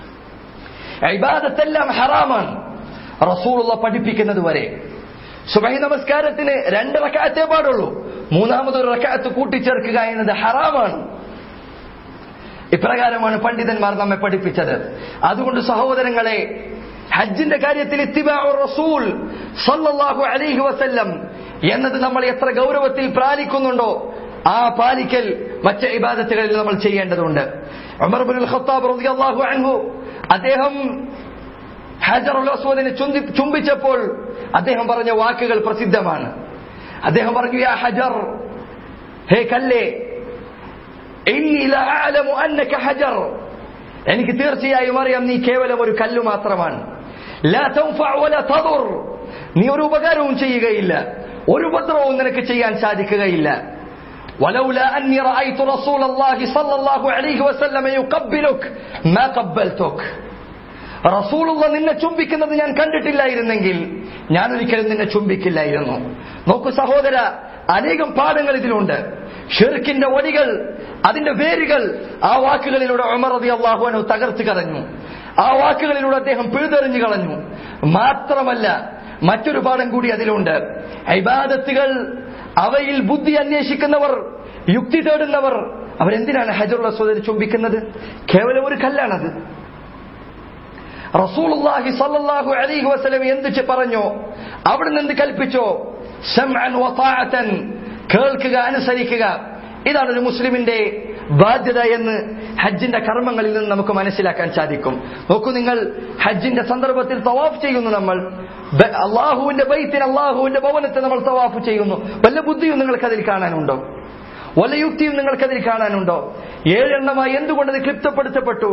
ഇബാദത്തെല്ലാം ഹറാമാണ് റസൂലുള്ള പഠിപ്പിക്കുന്നത് വരെ സുബഹി നമസ്കാരത്തിന് രണ്ട് റക്കാത്തേ പാടുള്ളൂ മൂന്നാമതൊരു റക്കാത്ത് കൂട്ടിച്ചേർക്കുക എന്നത് ഹറാമാണ് ഇപ്രകാരമാണ് പണ്ഡിതന്മാർ നമ്മെ പഠിപ്പിച്ചത് അതുകൊണ്ട് സഹോദരങ്ങളെ ഹജ്ജിന്റെ കാര്യത്തിൽ ഇത്തിബാഉർ റസൂൽ സല്ലല്ലാഹു അലൈഹി വസല്ലം എന്നത് നമ്മൾ എത്ര ഗൗരവത്തിൽ പാലിക്കുന്നുണ്ടോ ആ പാലിക്കൽ മറ്റ് ഇബാദത്തുകളിൽ നമ്മൾ ചെയ്യേണ്ടതുണ്ട് ഉമർ ഇബ്നുൽ ഖത്താബ് റളിയല്ലാഹു അൻഹു അദ്ദേഹം ഹജറുൽ അസ്വദിനെ ചുംബി- ചുംബിച്ചപ്പോൾ അദ്ദേഹം പറഞ്ഞ വാക്കുകൾ പ്രസിദ്ധമാണ് അദ്ദേഹം പറഞ്ഞു യാ ഹജർ ഹേ കല്ലേ ഇന്നി ലഅലമു അന്നക ഹജർ എനിക്ക് തീർച്ചയായും അറിയാം നീ കേവലം ഒരു കല്ല് മാത്രമാണ് ലാ തൻഫഅ വലാ തദുർ നീ ഒരു ഉപകാരവും ചെയ്യുകയില്ല ഒരു ഉപദ്രവവും നിനക്ക് ചെയ്യാൻ സാധിക്കുകയില്ല ولولا أني رأيت رسول الله صلى الله عليه وسلم يقبلك ما قبلتك റസൂലുള്ള നിന്നെ ചുംബിക്കുന്നത് ഞാൻ കണ്ടിട്ടില്ലായിരുന്നെങ്കിൽ ഞാൻ ഒരിക്കലും നിന്നെ ചുംബിക്കില്ലായിരുന്നു നോക്കൂ സഹോദര അനേകം പാഠങ്ങൾ ഇതിലുണ്ട് ഷിർക്കിന്റെ ഒടികൾ അതിന്റെ വേരുകൾ ആ വാക്കുകളിലൂടെ ഉമർ റതി അള്ളാഹുവിനു തകർത്ത് കളഞ്ഞു ആ വാക്കുകളിലൂടെ അദ്ദേഹം പിഴുതെറിഞ്ഞു കളഞ്ഞു മാത്രമല്ല മറ്റൊരു പാഠം കൂടി അതിലുണ്ട് ഇബാദത്തുകൾ അവയിൽ ബുദ്ധി അന്വേഷിക്കുന്നവർ യുക്തി തേടുന്നവർ അവരെന്തിനാണ് ഹജറുൽ അസ്വദിനെ ചുംബിക്കുന്നത് കേവലം ഒരു കല്ലാണത് റസൂലുള്ളാഹി സല്ലല്ലാഹു അലൈഹി വസല്ലം എന്ത് ചെ- പറഞ്ഞോ അവിടുന്ന് എന്ത് കൽപ്പിച്ചോ ശംഅൻ വതാഅതൻ കേൾക്കുക അനുസരിക്കുക ഇതാണ് ഒരു മുസ്ലിമിന്റെ ബാധ്യത എന്ന് ഹജ്ജിന്റെ കർമ്മങ്ങളിൽ നിന്ന് നമുക്ക് മനസ്സിലാക്കാൻ സാധിക്കും നോക്കൂ നിങ്ങൾ ഹജ്ജിന്റെ സന്ദർഭത്തിൽ തവാഫ് ചെയ്യുന്നു നമ്മൾ ബ- അള്ളാഹുവിന്റെ ബൈത്തിന് അള്ളാഹുവിന്റെ ഭവനത്തെ നമ്മൾ തവാഫ് ചെയ്യുന്നു വല്ല ബുദ്ധിയും നിങ്ങൾക്ക് അതിൽ കാണാനുണ്ടോ വല്ല യുക്തിയും നിങ്ങൾക്കതിൽ കാണാനുണ്ടോ ഏഴെണ്ണമായി എന്തുകൊണ്ട് അത് ക്ലിപ്തപ്പെടുത്തപ്പെട്ടു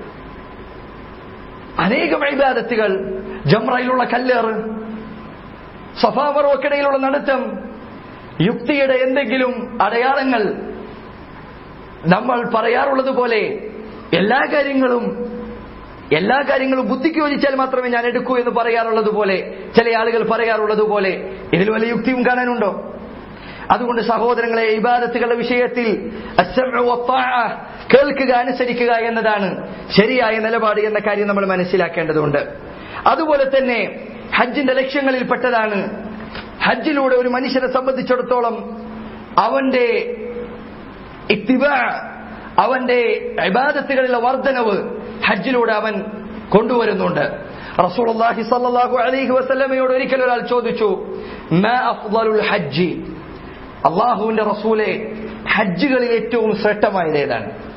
അനേകം ഇബാദത്തുകൾ ജംറയിലുള്ള കല്ലേറ് സഫാമറോക്കിടയിലുള്ള നടത്തം യുക്തിയുടെ എന്തെങ്കിലും അടയാളങ്ങൾ നമ്മൾ പറയാറുള്ളത് പോലെ എല്ലാ കാര്യങ്ങളും എല്ലാ കാര്യങ്ങളും ബുദ്ധിക്ക് യോജിച്ചാൽ മാത്രമേ ഞാൻ എടുക്കൂ എന്ന് പറയാറുള്ളത് പോലെ ചില ആളുകൾ പറയാറുള്ളത് പോലെ ഇതിൽ വല്ല യുക്തിയും കാണാനുണ്ടോ അതുകൊണ്ട് സഹോദരങ്ങളെ ഇബാദത്തുകളുടെ വിഷയത്തിൽ അസ്സംഉ വത്താഅ, കേൾക്കുക അനുസരിക്കുക എന്നതാണ് ശരിയായ നിലപാട് എന്ന കാര്യം നമ്മൾ മനസ്സിലാക്കേണ്ടതുണ്ട് അതുപോലെ തന്നെ ഹജ്ജിന്റെ ലക്ഷ്യങ്ങളിൽപ്പെട്ടതാണ് ഹജ്ജിലൂടെ ഒരു മനുഷ്യനെ സംബന്ധിച്ചിടത്തോളം അവന്റെ ഇത്തിബാ അവന്റെ ഇബാദത്തുകളിലെ വർധനവ് ഹജ്ജിലൂടെ അവൻ കൊണ്ടുവരുന്നുണ്ട് റസൂലുള്ളാഹി സ്വല്ലല്ലാഹു അലൈഹി വസല്ലമയോട് ഒരിക്കൽ ഒരാൾ ചോദിച്ചു മാ അഫ്ളലുൽ ഹജ്ജി അള്ളാഹുവിന്റെ റസൂലെ ഹജ്ജുകളിൽ ഏറ്റവും ശ്രേഷ്ഠമായത് ഏതാണ്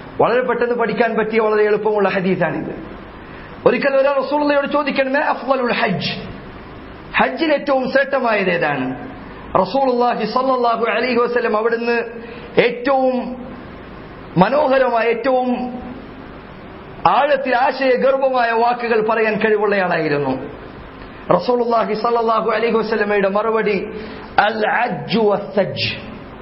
വളരെ പെട്ടെന്ന് പഠിക്കാൻ പറ്റിയ വളരെ എളുപ്പമുള്ള ഹദീസാണിത് ഒരിക്കൽ ഒരാൾ റസൂള്ളയോട് ചോദിക്കണം അഫ്വലുൽ ഹജ്ജ് ഹജ്ജിൽ ഏറ്റവും ശ്രേഷ്ഠമായത് ഏതാണ് റസൂലുള്ളാഹി സല്ലല്ലാഹു അലൈഹി വസല്ലം അവിടുന്ന് ഏറ്റവും മനോഹരമായ ഏറ്റവും ആഴത്തിൽ ആശയഗർഭമായ വാക്കുകൾ പറയാൻ കഴിവുള്ളയാളായിരുന്നു റസൂലുള്ളാഹി സല്ലല്ലാഹു അലൈഹി വസല്ലമയുടെ മറുപടി അൽ അജ്ജു വസ്സജ്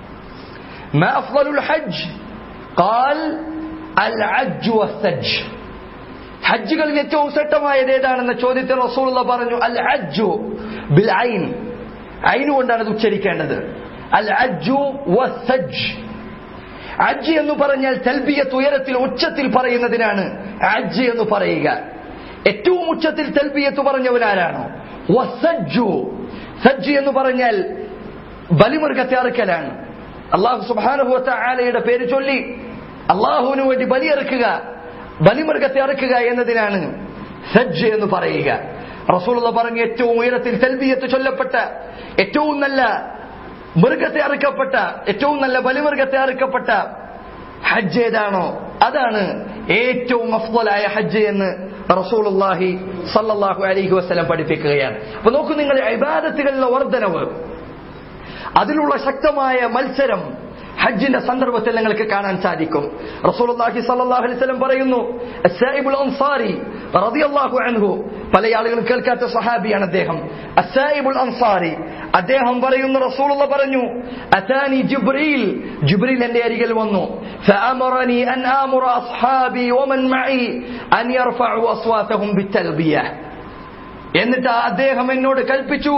ما أفضل الحج قال العج والثج ഹജ്ജുകളിൽ ഏറ്റവും ശ്രേഷ്ഠമായത് ഏതാണെന്ന ചോദ്യത്തിൽ റസൂലുള്ള പറഞ്ഞു അൽ അജ്ജു ബിൽ ഐൻ ഐൻ കൊണ്ടാണ് അത് ഉച്ചരിക്കേണ്ടത് അൽ അജ്ജു വസ്സജ് അജ്ജ് എന്ന് പറഞ്ഞാൽ തൽബിയത്ത് ഉയരത്തിൽ ഉച്ചത്തിൽ പറയുന്നതിനാണ് അജ്ജ് എന്ന് പറയുക ഏറ്റവും ഉച്ചത്തിൽ തൽബിയത്ത് പറഞ്ഞവൻ ആരാണോ വസജ്ജു സജ്ജ് എന്ന് പറഞ്ഞാൽ ബലിമൃഗത്തെ അറുക്കലാണ് അള്ളാഹു സുബാനുഭവത്ത ആലയുടെ പേര് ചൊല്ലി അള്ളാഹുവിന് വേണ്ടി ബലിയെറുക്കുക ബലിമൃഗത്തെ അറുക്കുക എന്നതിനാണ് സജ്ജ് എന്ന് പറയുക റസൂലുള്ള പറഞ്ഞ ഏറ്റവും ഉയരത്തിൽ തൽബിയത്ത് ചൊല്ലപ്പെട്ട ഏറ്റവും നല്ല മൃഗത്തെ അറുക്കപ്പെട്ട ഏറ്റവും നല്ല ബലിമൃഗത്തെ അറുക്കപ്പെട്ട ഹജ്ജ് ഏതാണോ അതാണ് ഏറ്റവും അഫ്വലായ ഹജ്ജ് എന്ന് റസൂലുള്ളാഹി സല്ലല്ലാഹു അലൈഹി വസല്ലം പഠിപ്പിക്കുകയാണ് അപ്പൊ നോക്കൂ നിങ്ങൾ ഇബാദത്തുകളിലെ വർധനവ് അതിലുള്ള ശക്തമായ മത്സരം ഹജ്ജിന്റെ സന്ദർഭത്തിൽ നിങ്ങൾക്ക് കാണാൻ സാധിക്കും റസൂലുള്ളാഹി സ്വല്ലല്ലാഹു അലൈഹി വസല്ലം പറയുന്നു അസ്സായിബുൽ അൻസാരി റളിയല്ലാഹു അൻഹു പല ആളുകളും കേൾക്കാത്ത സഹാബിയാണ് അദ്ദേഹം അസ്സായിബുൽ അൻസാരി അദ്ദേഹം പറയുന്നു റസൂലുള്ള പറഞ്ഞു അതാനി ജിബ്രീൽ ജിബ്രീൽ എന്റെ അരികിൽ വന്നു فأمرني أن آمر أصحابي ومن معي أن يرفعوا أصواتهم بالتلبية എന്നിട്ട് അദ്ദേഹം എന്നോട് കൽപ്പിച്ചു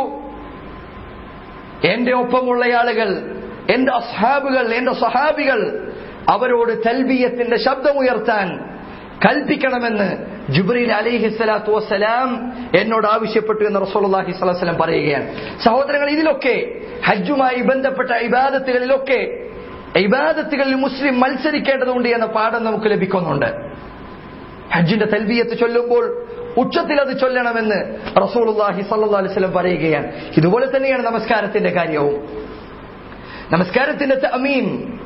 എന്റെ ഒപ്പമുള്ള ആളുകൾ എന്റെ അസ്ഹാബുകൾ എന്റെ സഹാബികൾ അവരോട് തൽബിയത്തിന്റെ ശബ്ദമുയർത്താൻ കൽപ്പിക്കണമെന്ന് ജുബ്രീൽ അലിഹി സ്വലാത്തു വസ്സലാം എന്നോട് ആവശ്യപ്പെട്ടു എന്ന് റസൂലുള്ളാഹി സ്വല്ലല്ലാഹു അലൈഹി വസല്ലം പറയുകയാണ് സഹോദരങ്ങൾ ഇതിലൊക്കെ ഹജ്ജുമായി ബന്ധപ്പെട്ട ഇബാദത്തുകളിലൊക്കെ ഇബാദത്തുകളിൽ മുസ്ലിം മത്സരിക്കേണ്ടതുണ്ട് എന്ന പാഠം നമുക്ക് ലഭിക്കുന്നുണ്ട് ഹജ്ജിന്റെ തൽബിയത്ത് ചൊല്ലുമ്പോൾ ഉച്ചത്തിൽ അത് ചൊല്ലണമെന്ന് റസൂലുള്ളാഹി സ്വല്ലല്ലാഹു അലൈഹി വസല്ലം പറയുകയാണ് ഇതുപോലെ തന്നെയാണ് നമസ്കാരത്തിന്റെ കാര്യവും നമസ്കാരത്തിന്റെ തഅമീൻ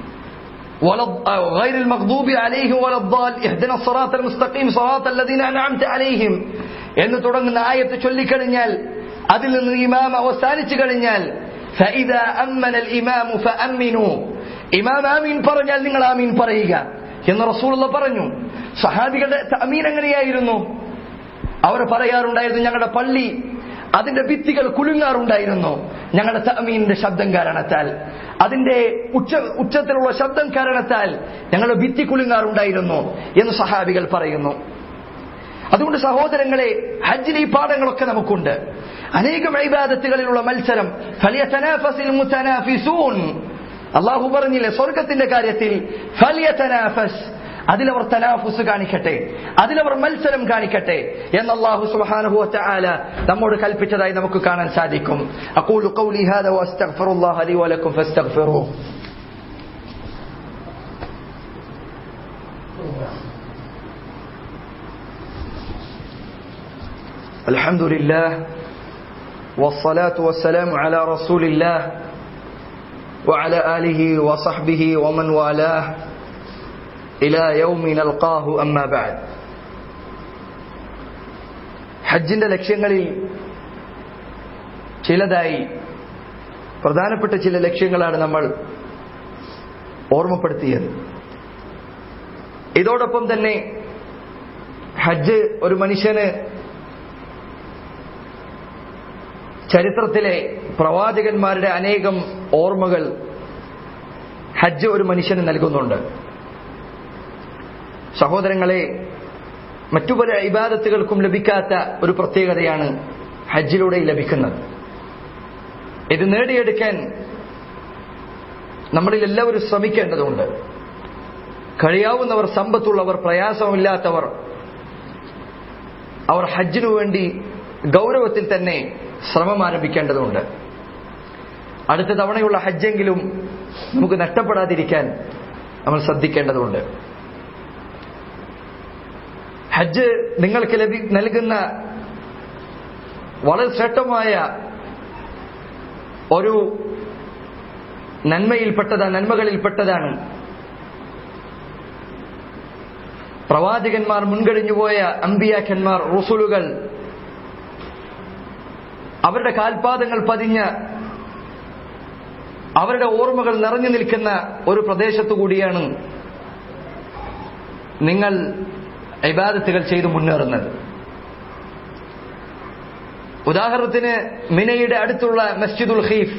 غير المغضوب عليهم ولا الضال اهدنا الصراط المستقيم صراط الذين انعمت عليهم എന്ന് തുടങ്ങുന്ന ആയത്ത് ചൊല്ലിക്കഴിഞ്ഞാൽ അതിൽ നിന്ന് ഇമാം അവസാനിച്ചു കഴിഞ്ഞാൽ فإذا أمن الإمام فأمنوا ഇമാം ആമീൻ പറഞ്ഞാൽ നിങ്ങൾ ആമീൻ പറയുക എന്ന് റസൂലുള്ള പറഞ്ഞു സഹാബികളുടെ അമീൻ എങ്ങനെയായിരുന്നു അവർ പറയാറുണ്ടായിരുന്നു ഞങ്ങളുടെ പള്ളി അതിന്റെ ഭിത്തികൾ കുലുങ്ങാറുണ്ടായിരുന്നു ഞങ്ങളുടെ തമീന്റെ ശബ്ദം കാരണത്താൽ അതിന്റെ ഉച്ച ഉച്ചത്തിലുള്ള ശബ്ദം കാരണത്താൽ ഞങ്ങളുടെ ഭിത്തി കുലുങ്ങാറുണ്ടായിരുന്നു എന്ന് സഹാബികൾ പറയുന്നു അതുകൊണ്ട് സഹോദരങ്ങളെ ഹജ്ജിലെ ഈ പാഠങ്ങളൊക്കെ നമുക്കുണ്ട് അനേകം ഐബാദത്തുകളിലുള്ള മത്സരം ഫലിയതനാഫസിൽ മുതനാഫിസൂൻ അള്ളാഹു പറഞ്ഞില്ലേ സ്വർഗത്തിന്റെ കാര്യത്തിൽ ഫലിയതനാഫസ് അതിലവർ തനാഫുസ് കാണിക്കട്ടെ അതിലവർ മത്സരം കാണിക്കട്ടെ എന്ന് അള്ളാഹു സുബ്ഹാനഹു വതആല നമ്മോട് കൽപ്പിച്ചതായി നമുക്ക് കാണാൻ സാധിക്കും അഖൂലു ഖൗലി ഹാദാ വഅസ്തഗ്ഫിറുല്ലാഹ ലി വലക്കും ഫസ്തഗ്ഫിറൂഹു الحمد لله والصلاة والسلام على رسول الله وعلى آله وصحبه ومن والاه إلى يوم نلقاه أما بعد ഹജ്ജിന്റെ ലക്ഷ്യങ്ങളിൽ ചിലതായി പ്രധാനപ്പെട്ട ചില ലക്ഷ്യങ്ങളാണ് നമ്മൾ ഓർമ്മപ്പെടുത്തിയത് ഇതോടൊപ്പം തന്നെ ഹജ്ജ് ഒരു മനുഷ്യന് ചരിത്രത്തിലെ പ്രവാചകന്മാരുടെ അനേകം ഓർമ്മകൾ ഹജ്ജ് ഒരു മനുഷ്യന് നൽകുന്നുണ്ട് സഹോദരങ്ങളെ മറ്റു പല ഇബാദത്തുകൾക്കും ലഭിക്കാത്ത ഒരു പ്രത്യേകതയാണ് ഹജ്ജിലൂടെ ലഭിക്കുന്നത് ഇത് നേടിയെടുക്കാൻ നമ്മളിൽ എല്ലാവരും ശ്രമിക്കേണ്ടതുണ്ട് കഴിയാവുന്നവർ സമ്പത്തുള്ളവർ പ്രയാസമില്ലാത്തവർ അവർ ഹജ്ജിനു വേണ്ടി ഗൗരവത്തിൽ തന്നെ ശ്രമം ആരംഭിക്കേണ്ടതുണ്ട് അടുത്ത തവണയുള്ള ഹജ്ജെങ്കിലും നമുക്ക് നഷ്ടപ്പെടാതിരിക്കാൻ നമ്മൾ ശ്രദ്ധിക്കേണ്ടതുണ്ട് ഹജ്ജ് നിങ്ങൾക്ക് ലഭി നൽകുന്ന വളരെ ശ്രേഷ്ഠമായ ഒരു നന്മയിൽപ്പെട്ടതാണ് നന്മകളിൽപ്പെട്ടതാണ് പ്രവാചകന്മാർ മുൻകഴിഞ്ഞുപോയ അമ്പിയാക്കന്മാർ റുസുലുകൾ അവരുടെ കാൽപാദങ്ങൾ പതിഞ്ഞ അവരുടെ ഓർമ്മകൾ നിറഞ്ഞു നിൽക്കുന്ന ഒരു പ്രദേശത്തു കൂടിയാണ് നിങ്ങൾ ഇബാദത്തുകൾ ചെയ്തു മുന്നേറുന്നത് ഉദാഹരണത്തിന് മിനയുടെ അടുത്തുള്ള മസ്ജിദുൽ ഖൈഫ്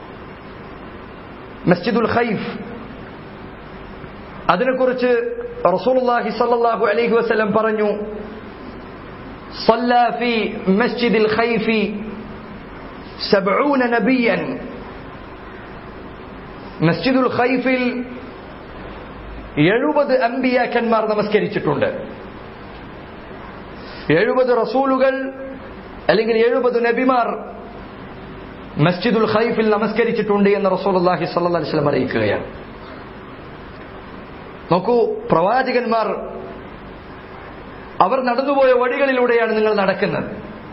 മസ്ജിദുൽ ഖൈഫ് അതിനെക്കുറിച്ച് റസൂലുള്ളാഹി സ്വല്ലല്ലാഹു അലൈഹി വസല്ലം പറഞ്ഞു صلى في مسجد الخيف سبعون نبيا മസ്ജിദുൽ ഖൈഫിൽ എഴുപത് അമ്പിയാക്കന്മാർ നമസ്കരിച്ചിട്ടുണ്ട് എഴുപത് റസൂലുകൾ അല്ലെങ്കിൽ എഴുപത് നബിമാർ മസ്ജിദുൽ ഖൈഫിൽ നമസ്കരിച്ചിട്ടുണ്ട് എന്ന് റസൂലുള്ളാഹി സ്വല്ലല്ലാഹി അലൈഹി വസല്ലം അറിയിക്കുകയാണ് നോക്കൂ പ്രവാചകന്മാർ അവർ നടന്നുപോയ വഴികളിലൂടെയാണ് നിങ്ങൾ നടക്കുന്നത്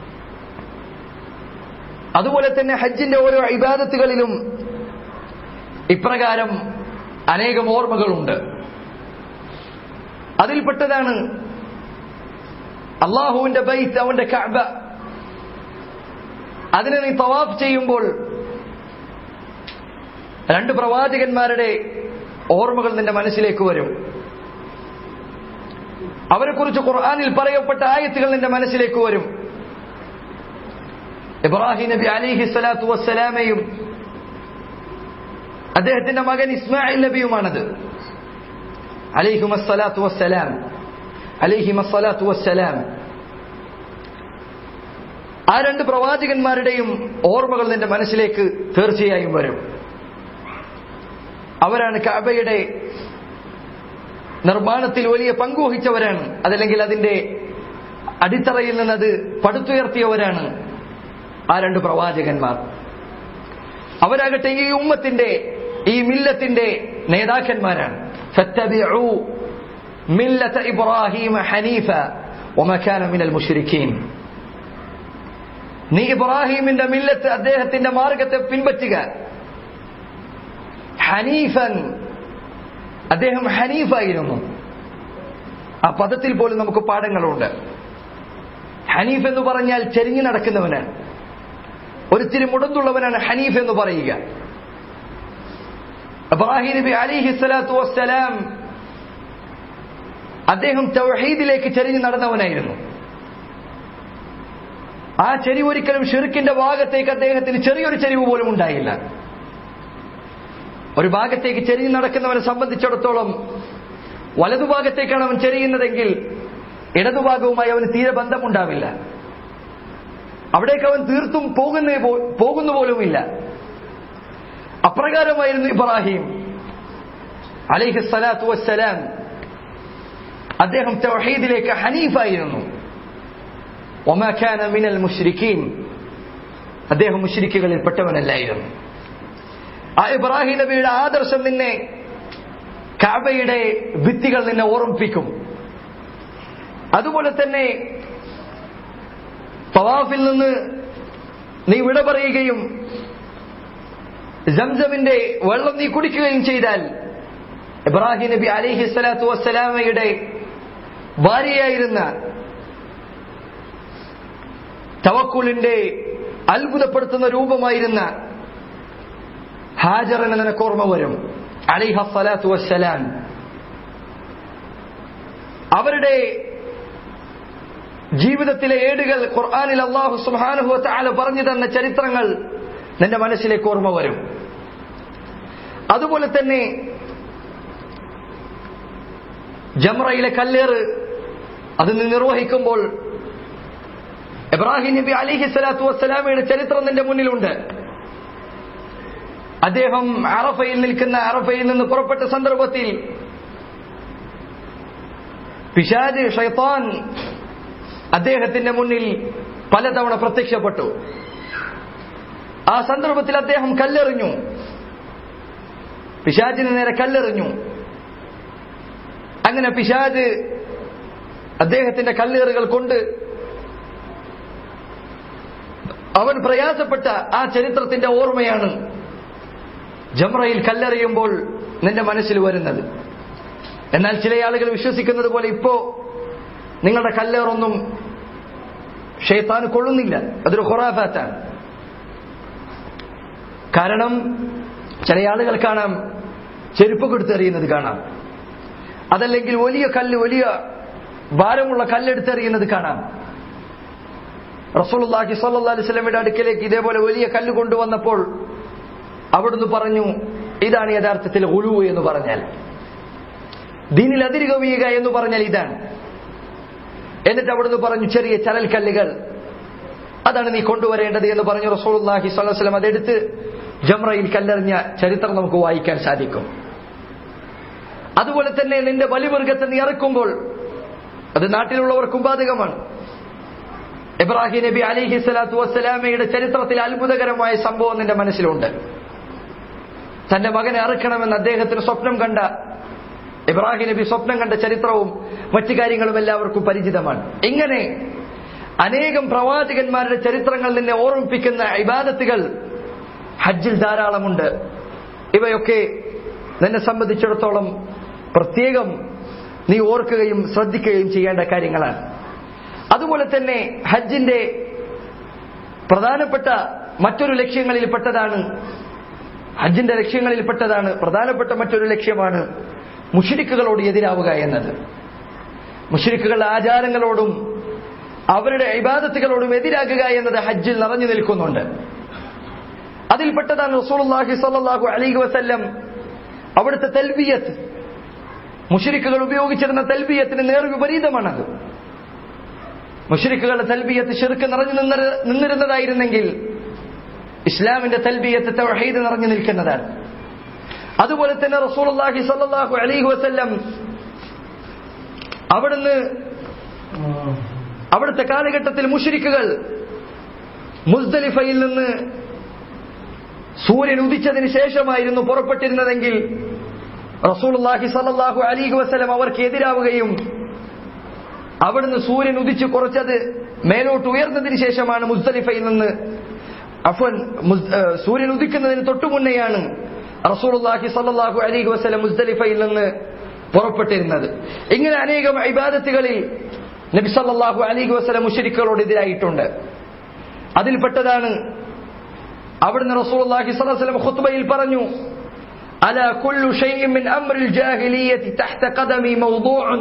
അതുപോലെ തന്നെ ഹജ്ജിന്റെ ഓരോ ഇബാദത്തുകളിലും ഇപ്രകാരം അനേകം ഓർമ്മകളുണ്ട് അതിൽപ്പെട്ടതാണ് അള്ളാഹുവിന്റെ ബൈത്ത് അവന്റെ കഅബ അതിനെ നീ തവാഫ് ചെയ്യുമ്പോൾ രണ്ട് പ്രവാചകന്മാരുടെ ഓർമ്മകൾ നിന്റെ മനസ്സിലേക്ക് വരും അവരെക്കുറിച്ച് ഖുർആാനിൽ പറയപ്പെട്ട ആയത്തുകൾ നിന്റെ മനസ്സിലേക്ക് വരും ഇബ്രാഹിം നബി അലിഹി സ്വലാത്തു വസ്സലാമയും അദ്ദേഹത്തിന്റെ മകൻ ഇസ്മായിൽ നബിയുമാണത് അലിഹിം അസ്സലാത്തു വസ്സലാം അലിഹിം അസ്സലാത്തു വസ്സലാം ആ രണ്ട് പ്രവാചകന്മാരുടെയും ഓർമ്മകൾ നിന്റെ മനസ്സിലേക്ക് തീർച്ചയായും വരും അവരാണ് കാബയുടെ നിർമ്മാണത്തിൽ വലിയ പങ്കുവഹിച്ചവരാണ് അതല്ലെങ്കിൽ അതിന്റെ അടിത്തറയിൽ നിന്നത് പടുത്തുയർത്തിയവരാണ് ആ രണ്ട് പ്രവാചകന്മാർ അവരാകട്ടെ ഈ ഉമ്മത്തിന്റെ ഈ മില്ലത്തിന്റെ നേതാക്കന്മാരാണ് فاتبعوا ملة إبراهيم حنيفا وما كان من المشركين നീ ഇബ്രാഹിമിന്റെ മില്ലത്ത് അദ്ദേഹത്തിന്റെ മാർഗത്തെ പിൻപറ്റുക ഹനീഫൻ അദ്ദേഹം ഹനീഫായിരുന്നു ആ പദത്തിൽ പോലും നമുക്ക് പാഠങ്ങളുണ്ട് ഹനീഫ് എന്ന് പറഞ്ഞാൽ ചെരിഞ്ഞു നടക്കുന്നവനാണ് ഒരിത്തിരി മുടന്തുള്ളവനാണ് ഹനീഫ് എന്ന് പറയുക ഇബ്രാഹിം നബി അലിഹി സ്വലാത്തു വസ്സലാം അദ്ദേഹം തൗഹീദിലേക്ക് ചെരിഞ്ഞു നടന്നവനായിരുന്നു ആ ചെരിവ് ഒരിക്കലും ഷിർക്കിന്റെ ഭാഗത്തേക്ക് അദ്ദേഹത്തിന് ചെറിയൊരു ചെരിവ് പോലും ഉണ്ടായില്ല ഒരു ഭാഗത്തേക്ക് ചെരിഞ്ഞു നടക്കുന്നവനെ സംബന്ധിച്ചിടത്തോളം വലതുഭാഗത്തേക്കാണ് അവൻ ചെരിയുന്നതെങ്കിൽ ഇടതുഭാഗവുമായി അവന് തീരെ ബന്ധമുണ്ടാവില്ല അവിടേക്ക് അവൻ തീർത്തും പോകുന്നേ പോകുന്നു പോലുമില്ല അപ്രകാരമായിരുന്നു ഇബ്രാഹിം അലൈഹി സ്വലാത്തു വസ്സലാം അദ്ദേഹം തൗഹീദിലേക്ക് ഹനീഫായിരുന്നു ഒമാഖാന മിനൽ മുഷ്രിഖീൻ അദ്ദേഹം മുഷ്രിക്കുകളിൽ പെട്ടവനല്ലായിരുന്നു ആ ഇബ്രാഹിം നബിയുടെ ആദർശം നിന്നെ കാബയുടെ ഭിത്തികൾ നിന്നെ ഓർമ്മിപ്പിക്കും അതുപോലെ തന്നെ തവാഫിൽ നിന്ന് നീ വിട പറയുകയും സംസമിന്റെ വെള്ളം നീ കുടിക്കുകയും ചെയ്താൽ ഇബ്രാഹിം നബി അലിഹി സ്വലാത്തു വസ്സലാമയുടെ ഭാര്യയായിരുന്ന തവക്കുലിന്റെ അത്ഭുതപ്പെടുത്തുന്ന രൂപമായിരുന്ന ഹാജറിന് നിനക്ക് ഓർമ്മ വരും അലിഹ സ്വലാത്തു വസ്സലാം അവരുടെ ജീവിതത്തിലെ ഏടുകൾ ഖുർആാനിൽ അള്ളാഹു സുഹാനുഹു താല പറഞ്ഞു തന്ന ചരിത്രങ്ങൾ നിന്റെ മനസ്സിലേക്ക് ഓർമ്മ വരും അതുപോലെ തന്നെ ജംറയിലെ കല്ലേറ് അത് നീ നിർവഹിക്കുമ്പോൾ ഇബ്രാഹിം നബി അലിഹി സ്വലാത്തു വസ്സലാമയുടെ ചരിത്രം നിന്റെ മുന്നിലുണ്ട് അദ്ദേഹം അറഫയിൽ നിൽക്കുന്ന അറഫയിൽ നിന്ന് പുറപ്പെട്ട സന്ദർഭത്തിൽ പിശാജ് ഷൈത്താൻ അദ്ദേഹത്തിന്റെ മുന്നിൽ പലതവണ പ്രത്യക്ഷപ്പെട്ടു ആ സന്ദർഭത്തിൽ അദ്ദേഹം കല്ലെറിഞ്ഞു പിശാജിന് നേരെ കല്ലെറിഞ്ഞു അങ്ങനെ പിശാജ് അദ്ദേഹത്തിന്റെ കല്ലേറുകൾ കൊണ്ട് അവൻ പ്രയാസപ്പെട്ട ആ ചരിത്രത്തിന്റെ ഓർമ്മയാണ് ജംറയിൽ കല്ലെറിയുമ്പോൾ നിന്റെ മനസ്സിൽ വരുന്നത് എന്നാൽ ചില ആളുകൾ വിശ്വസിക്കുന്നത് പോലെ ഇപ്പോ നിങ്ങളുടെ കല്ലേറൊന്നും ഷെയ്ത്താന് കൊള്ളുന്നില്ല അതൊരു ഹൊറാഫാറ്റാണ് കാരണം ചില ആളുകൾ കാണാം ചെരുപ്പ് കൊടുത്തെറിയുന്നത് കാണാം അതല്ലെങ്കിൽ വലിയ കല്ല് വലിയ ഭാരമുള്ള കല്ലെടുത്തെറിയുന്നത് കാണാം റസൂലുള്ളാഹി സ്വല്ലല്ലാഹി അലൈഹി വസല്ലമയുടെ അടുക്കലേക്ക് ഇതേപോലെ വലിയ കല്ല് കൊണ്ടുവന്നപ്പോൾ അവിടുന്ന് പറഞ്ഞു ഇതാണ് യഥാർത്ഥത്തിൽ ഉലു എന്ന് പറഞ്ഞാൽ ദീനിൽ അതിരി കവിയുക എന്ന് പറഞ്ഞാൽ ഇതാണ് എന്നിട്ട് അവിടുന്ന് പറഞ്ഞു ചെറിയ ചരൽ കല്ലുകൾ അതാണ് നീ കൊണ്ടുവരേണ്ടത് എന്ന് പറഞ്ഞു റസൂലുള്ളാഹി സ്വല്ലല്ലാഹി അലൈഹി വസല്ലം അതെടുത്ത് ജംറയിൽ കല്ലെറിഞ്ഞ ചരിത്രം നമുക്ക് വായിക്കാൻ സാധിക്കും അതുപോലെ തന്നെ നിന്റെ ബലിമൃഗത്തെ നീ ഇറക്കുമ്പോൾ അത് നാട്ടിലുള്ളവർക്കും ബാധകമാണ് ഇബ്രാഹിം നബി അലിഹി സ്വലാത്തു വസ്സലാമയുടെ ചരിത്രത്തിൽ അത്ഭുതകരമായ സംഭവം നിന്റെ മനസ്സിലുണ്ട് തന്റെ മകനെ അറുക്കണമെന്ന് അദ്ദേഹത്തിന് സ്വപ്നം കണ്ട ഇബ്രാഹിം നബി സ്വപ്നം കണ്ട ചരിത്രവും മറ്റു കാര്യങ്ങളും എല്ലാവർക്കും പരിചിതമാണ് ഇങ്ങനെ അനേകം പ്രവാചകന്മാരുടെ ചരിത്രങ്ങൾ നിന്നെ ഓർമ്മിപ്പിക്കുന്ന ഇബാദത്തുകൾ ഹജ്ജിൽ ധാരാളമുണ്ട് ഇവയൊക്കെ നിന്നെ സംബന്ധിച്ചിടത്തോളം പ്രത്യേകം നീ ഓർക്കുകയും ശ്രദ്ധിക്കുകയും ചെയ്യേണ്ട കാര്യങ്ങളാണ് അതുപോലെ തന്നെ ഹജ്ജിന്റെ പ്രധാനപ്പെട്ട മറ്റൊരു ലക്ഷ്യങ്ങളിൽപ്പെട്ടതാണ് ഹജ്ജിന്റെ ലക്ഷ്യങ്ങളിൽപ്പെട്ടതാണ് പ്രധാനപ്പെട്ട മറ്റൊരു ലക്ഷ്യമാണ് മുഷിരിക്കുകളോട് എതിരാവുക എന്നത് മുഷിരിക്കുകളുടെ ആചാരങ്ങളോടും അവരുടെ ഇബാദത്തുകളോടും എതിരാകുക എന്നത് ഹജ്ജിൽ നിറഞ്ഞു നിൽക്കുന്നുണ്ട് അതിൽപ്പെട്ടതാണ് റസൂലുള്ളാഹി സ്വല്ലല്ലാഹു അലൈഹി വസല്ലം അവിടുത്തെ തൽബിയത്ത് മുഷരിക്കുകൾ ഉപയോഗിച്ചിരുന്ന തൽബിയത്തിന് നേർവിപരീതമാണത് മുഷരിക്കുകളുടെ തൽബിയത്ത് ഷിർക്ക് നിറഞ്ഞു നിന്നിരുന്നതായിരുന്നെങ്കിൽ ഇസ്ലാമിന്റെ തൽബിയത്ത് തൗഹീദ് നിറഞ്ഞു നിൽക്കുന്നതാണ് അതുപോലെ തന്നെ റസൂലുള്ളാഹി സ്വല്ലല്ലാഹു അലൈഹി വസല്ലം അവിടുന്ന് അവിടുത്തെ കാലഘട്ടത്തിൽ മുഷരിക്കുകൾ മുസ്ദലിഫയിൽ നിന്ന് സൂര്യൻ ഉദിച്ചതിന് ശേഷമായിരുന്നു പുറപ്പെട്ടിരുന്നതെങ്കിൽ റസൂലുള്ളാഹി സല്ലല്ലാഹു അലൈഹി വസല്ലം അവർക്ക് എതിരാവുകയും അവിടുന്ന് സൂര്യൻ ഉദിച്ച് കുറച്ചത് മേലോട്ട് ഉയർന്നതിന് ശേഷമാണ് മുസ്ദലിഫയിൽ നിന്ന് അഫൻ സൂര്യൻ ഉദിക്കുന്നതിന് തൊട്ടു മുന്നെയാണ് റസൂലുള്ളാഹി സല്ലല്ലാഹു അലൈഹി വസല്ലം മുസ്ദലിഫയിൽ നിന്ന് പുറപ്പെട്ടിരുന്നത് ഇങ്ങനെ അനേകം ഇബാദത്തുകളിൽ നബി സല്ലല്ലാഹു അലൈഹി വസല്ലം മുശ്രിക്കുകളോട് എതിരായിട്ടുണ്ട് അതിൽപ്പെട്ടതാണ് അവിടുന്ന് റസൂലുള്ളാഹി സ്വല്ലല്ലാഹു അലൈഹി വസല്ലം ഖുത്ബയിൽ പറഞ്ഞു അല കുല്ലു ഷൈഇൻ മിൻ അംറിൽ ജാഹിലിയ്യത്തി തഹ്ത ഖദമി മൗദൂഉൻ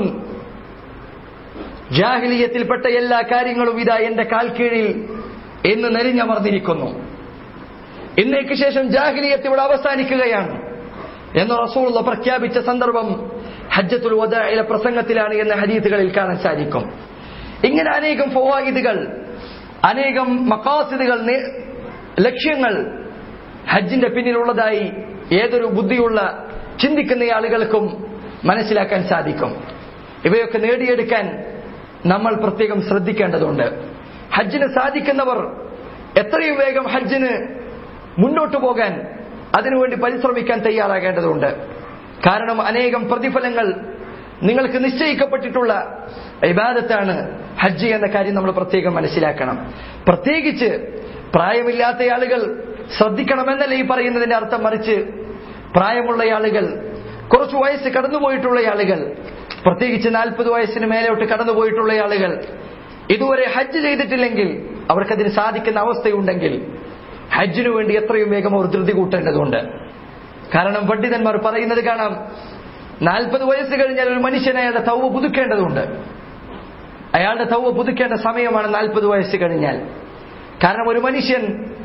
ജാഹിലിയത്തിൽപ്പെട്ട എല്ലാ കാര്യങ്ങളും ഇതാ എന്റെ കാൽ കീഴിൽ എന്ന് നെരിഞ്ഞമർന്നിരിക്കുന്നു ഇന്നേക്ക് ശേഷം ജാഹിലിയത്ത് ഇവിടെ അവസാനിക്കുകയാണ് എന്ന് റസൂള്ള പ്രഖ്യാപിച്ച സന്ദർഭം ഹജ്ജത്തുൽ വദായിലെ പ്രസംഗത്തിലാണ് എന്ന ഹദീസുകളിൽ കാണാൻ സാധിക്കും ഇങ്ങനെ അനേകം ഫവായിദുകൾ അനേകം മക്കാസിദുകൾ ലക്ഷ്യങ്ങൾ ഹജ്ജിന്റെ പിന്നിലുള്ളതായി ഏതൊരു ബുദ്ധിയുള്ള ചിന്തിക്കുന്ന ആളുകൾക്കും മനസ്സിലാക്കാൻ സാധിക്കും ഇവയൊക്കെ നേടിയെടുക്കാൻ നമ്മൾ പ്രത്യേകം ശ്രദ്ധിക്കേണ്ടതുണ്ട് ഹജ്ജിന് സാധിക്കുന്നവർ എത്രയും വേഗം ഹജ്ജിന് മുന്നോട്ടു പോകാൻ അതിനുവേണ്ടി പരിശ്രമിക്കാൻ തയ്യാറാകേണ്ടതുണ്ട് കാരണം അനേകം പ്രതിഫലങ്ങൾ നിങ്ങൾക്ക് നിശ്ചയിക്കപ്പെട്ടിട്ടുള്ള ഇബാദത്താണ് ഹജ്ജ് എന്ന കാര്യം നമ്മൾ പ്രത്യേകം മനസ്സിലാക്കണം പ്രത്യേകിച്ച് പ്രായമില്ലാത്ത ആളുകൾ ശ്രദ്ധിക്കണമെന്നല്ല ഈ പറയുന്നതിന്റെ അർത്ഥം മറിച്ച് പ്രായമുള്ള ആളുകൾ കുറച്ചു വയസ്സ് കടന്നുപോയിട്ടുള്ള ആളുകൾ പ്രത്യേകിച്ച് നാൽപ്പത് വയസ്സിന് മേലോട്ട് കടന്നുപോയിട്ടുള്ള ആളുകൾ ഇതുവരെ ഹജ്ജ് ചെയ്തിട്ടില്ലെങ്കിൽ അവർക്കതിന് സാധിക്കുന്ന അവസ്ഥയുണ്ടെങ്കിൽ ഹജ്ജിനു വേണ്ടി എത്രയും വേഗം അവർ ധൃതി കൂട്ടേണ്ടതുണ്ട് കാരണം പണ്ഡിതന്മാർ പറയുന്നത് കാണാം നാൽപ്പത് വയസ്സ് കഴിഞ്ഞാൽ ഒരു മനുഷ്യൻ അയാളുടെ തൗവ പുതുക്കേണ്ടതുണ്ട് അയാളുടെ തൗവ പുതുക്കേണ്ട സമയമാണ് നാൽപ്പത് വയസ്സ് കഴിഞ്ഞാൽ കാരണം ഒരു മനുഷ്യൻ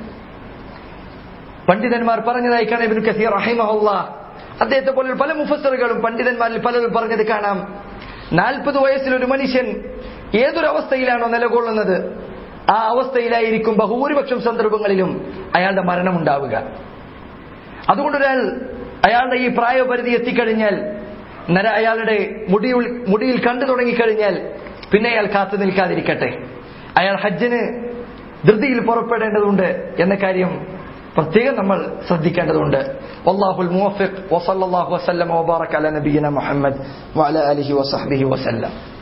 പണ്ഡിതന്മാർ പറഞ്ഞതായി കാണാം ഇബ്നു കസീർ റഹിമഹുല്ല അദ്ദേഹത്തെ പോലെ പല മുഫസറുകളും പണ്ഡിതന്മാരിൽ പലരും പറഞ്ഞത് കാണാം നാൽപ്പത് വയസ്സിൽ ഒരു മനുഷ്യൻ ഏതൊരവസ്ഥയിലാണോ നിലകൊള്ളുന്നത് ആ അവസ്ഥയിലായിരിക്കും ബഹുഭൂരിപക്ഷം സന്ദർഭങ്ങളിലും അയാളുടെ മരണം ഉണ്ടാവുക അതുകൊണ്ടൊരാൾ അയാളുടെ ഈ പ്രായപരിധി എത്തിക്കഴിഞ്ഞാൽ നര അയാളുടെ മുടിയിൽ മുടിയിൽ കണ്ടു തുടങ്ങിക്കഴിഞ്ഞാൽ പിന്നെ അയാൾ കാത്തു നിൽക്കാതിരിക്കട്ടെ അയാൾ ഹജ്ജിന് ധൃതിയിൽ പുറപ്പെടേണ്ടതുണ്ട് എന്ന കാര്യം പ്രത്യേകം നമ്മൾ ശ്രദ്ധിക്കേണ്ടതുണ്ട് വല്ലാഹുൽ മുവഫിഖ് വസല്ലല്ലാഹു വസല്ലമ വബാറക അല നബിയിന മുഹമ്മദ് വഅല ആലിഹി വസഹ്ബിഹി വസല്ലം